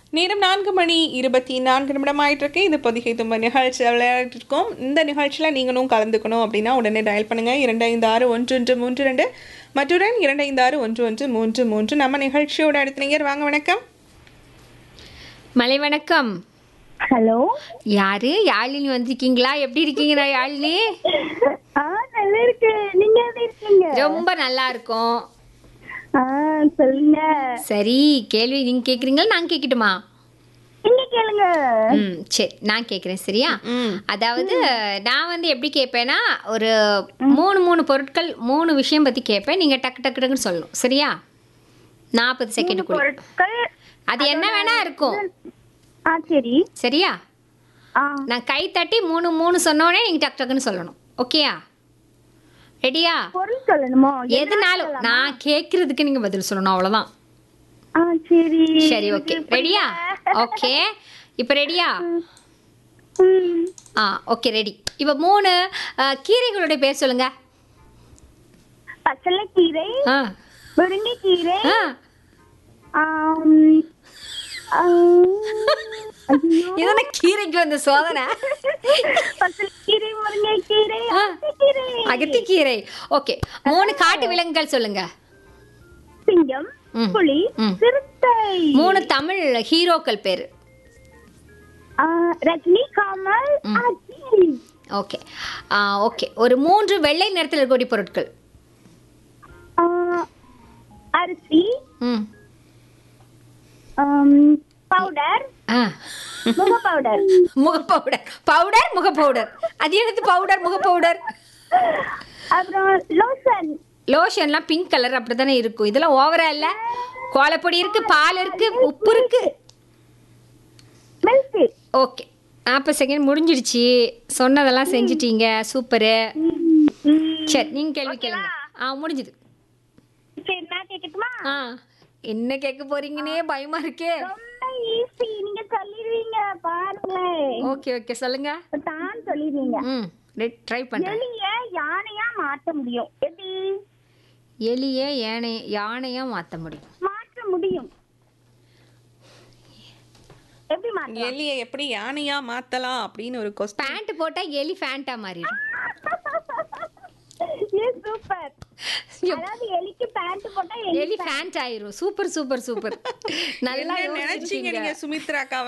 நேரம் நான்கு மணி இருபத்தி நான்கு நிமிடம் ஆயிட்டு இருக்கு இது பொதிகை தும்ப நிகழ்ச்சி விளையாடிட்டு இருக்கோம் இந்த நிகழ்ச்சியில் நீங்களும் கலந்துக்கணும் அப்படின்னா உடனே டயல் பண்ணுங்க இரண்டு ஐந்து ஆறு ஒன்று ஒன்று மூன்று ரெண்டு மற்றொரு இரண்டு ஐந்து ஆறு ஒன்று ஒன்று மூன்று மூன்று நம்ம நிகழ்ச்சியோட அடுத்த நீங்க வாங்க வணக்கம் மலை வணக்கம் ஹலோ யாரு யாழினி வந்திருக்கீங்களா எப்படி இருக்கீங்க நான் யாழினி ஆ நல்லா இருக்கு நீங்க எப்படி இருக்கீங்க ரொம்ப நல்லா இருக்கும் ஆ சொல்லுங்க சரி கேள்வி நீங்க கேக்குறீங்களா நான் கேட்கட்டுமா நீங்க கேளுங்க ம் சரி நான் கேட்குறேன் சரியா ம் அதாவது நான் வந்து எப்படி கேட்பேன்னா ஒரு மூணு மூணு பொருட்கள் மூணு விஷயம் பத்தி கேட்பேன் நீங்க டக்கு டக்கு டக்குன்னு சொல்லணும் சரியா நாற்பது செகண்டுக்குள்ள பொருட்கள் அது என்ன வேணா இருக்கும் ஆ சரி சரியா ஆ நான் கை தட்டி மூணு மூணு சொன்னோடனே நீங்க டக்கு டக்குன்னு சொல்லணும் ஓகேயா ரெடியா பொருள் சொல்லணுமோ எதுனாலும் நான் கேட்கறதுக்கு நீங்க பதில் சொல்லணும் அவ்வளவுதான் ஆ சரி சரி ஓகே ரெடியா ஓகே இப்போ ரெடியா ம். ஆ ஓகே ரெடி இப்போ மூணு அஹ், கீரைகளுடைய பேர் சொல்லுங்க பச்சளைக்கீரை ஆ முருங்கைக்கீரை ஆ ஆம், ஆ, ஐயோ. இதென்ன கீரைக்கு வந்த சோதனை பச்சளைக்கீரை முருங்கைக்கீரை ஆ. அகத்திக்கீரை அகத்திக்கீரை ஓகே மூணு காட்டு விலங்குகள் சொல்லுங்க சிங்கம் ம். புலி ம். சிறுத்தை மூணு தமிழ் ஹீரோக்கள் பேர் ஆ, ரஜினி கமல் அஜித் ஓகே ஓகே ஒரு மூன்று வெள்ளை நிறத்தில் இருக்கக்கூடிய பொருட்கள் ஆ, அரிசி ம் ஆம், பவுடர் ஆ முக பவுடர் முக பவுடர் பவுடர் முக பவுடர் அது என்னது பவுடர் முக பவுடர் அப்புறம் லோஷன் லோஷன்லாம் பிங்க் கலர் அப்படித்தானே இருக்கும் இதெல்லாம் ஓவரா இல்ல கோலப்பொடி இருக்கு பால் இருக்கு உப்பு இருக்கு மில்க் ஓகே நாற்பது செகண்ட் முடிஞ்சிடுச்சு சொன்னதெல்லாம் செஞ்சிட்டீங்க சூப்பரு சரி நீங்க கேள்வி கேளுங்க ஆ முடிஞ்சுது சரி நான் கேட்கட்டுமா ஆ என்ன கேட்க போறீங்கன்னே பயமா இருக்கே ரொம்ப ஈஸி நீங்க சொல்லிடுவீங்க பாருங்களேன் ஓகே ஓகே சொல்லுங்க தான் சொல்லிடுவீங்க ம் ட்ரை பண்றேன் எலிய யானையா மாத்த முடியும் எப்படி எலிய யானை யானையா மாத்த முடியும் மாற்ற முடியும் எப்படி மாத்த எலியை எப்படி யானையா மாத்தலாம் அப்படின்னு ஒரு கொஸ்டின் பேண்ட் போட்டா எலி ஃபேண்டா மாறிடும் சூப்பர் அதாவது எலிக்கு பேண்ட் போட்டா எலி ஃபேண்ட் ஆயிரும் சூப்பர் சூப்பர் சூப்பர் நல்லா என்ன நினைச்சீங்க யோசிச்சிருக்கீங்க. நீங்க சுமித்ராக்கா